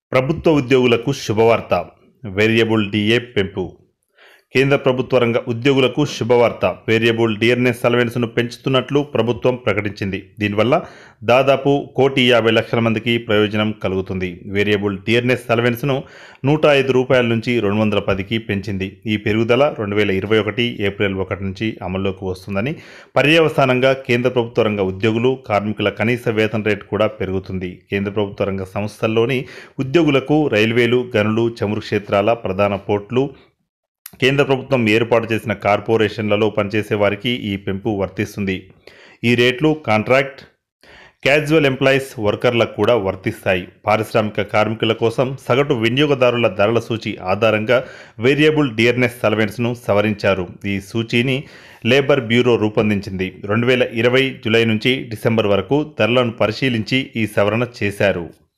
ప్రభుత్వ ఉద్యోగులకు శుభవార్త వేరియబుల్ డిఏ పెంపు కేంద్ర ప్రభుత్వ రంగ ఉద్యోగులకు శుభవార్త వేరియబుల్ డియర్నెస్ అలవెన్స్ను పెంచుతున్నట్లు ప్రభుత్వం ప్రకటించింది దీనివల్ల దాదాపు కోటి యాభై లక్షల మందికి ప్రయోజనం కలుగుతుంది వేరియబుల్ డియర్నెస్ అలవెన్స్ను నూట ఐదు రూపాయల నుంచి రెండు వందల పదికి పెంచింది ఈ పెరుగుదల రెండు వేల ఇరవై ఒకటి ఏప్రిల్ ఒకటి నుంచి అమల్లోకి వస్తుందని పర్యవసానంగా కేంద్ర ప్రభుత్వ రంగ ఉద్యోగులు కార్మికుల కనీస వేతన రేటు కూడా పెరుగుతుంది కేంద్ర ప్రభుత్వ రంగ సంస్థల్లోని ఉద్యోగులకు రైల్వేలు గనులు చమురు క్షేత్రాల ప్రధాన పోర్టులు కేంద్ర ప్రభుత్వం ఏర్పాటు చేసిన కార్పొరేషన్లలో పనిచేసే వారికి ఈ పెంపు వర్తిస్తుంది ఈ రేట్లు కాంట్రాక్ట్ క్యాజువల్ ఎంప్లాయీస్ వర్కర్లకు కూడా వర్తిస్తాయి పారిశ్రామిక కార్మికుల కోసం సగటు వినియోగదారుల ధరల సూచి ఆధారంగా వేరియబుల్ డియర్నెస్ అలవెన్స్ను సవరించారు ఈ సూచీని లేబర్ బ్యూరో రూపొందించింది రెండు వేల ఇరవై జూలై నుంచి డిసెంబర్ వరకు ధరలను పరిశీలించి ఈ సవరణ చేశారు